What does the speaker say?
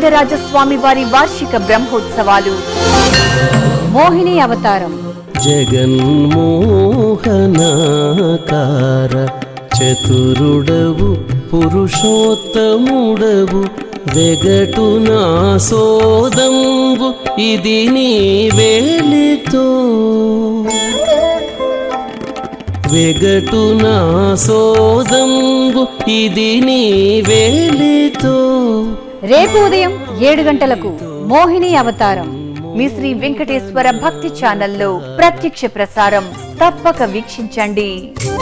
రాజరాజస్వామి వారి వార్షిక బ్రహ్మోత్సవాలు మోహిని అవతారం జగన్మోహనాకార చతురుడవు పురుషోత్తముడవు వెగటు నా సోదంబు ఇది నీ వేలితో వెగటు నా సోదంబు ఇది నీ వేలితో రేపు ఉదయం ఏడు గంటలకు మోహిని అవతారం మీ శ్రీ వెంకటేశ్వర భక్తి ఛానల్లో ప్రత్యక్ష ప్రసారం తప్పక వీక్షించండి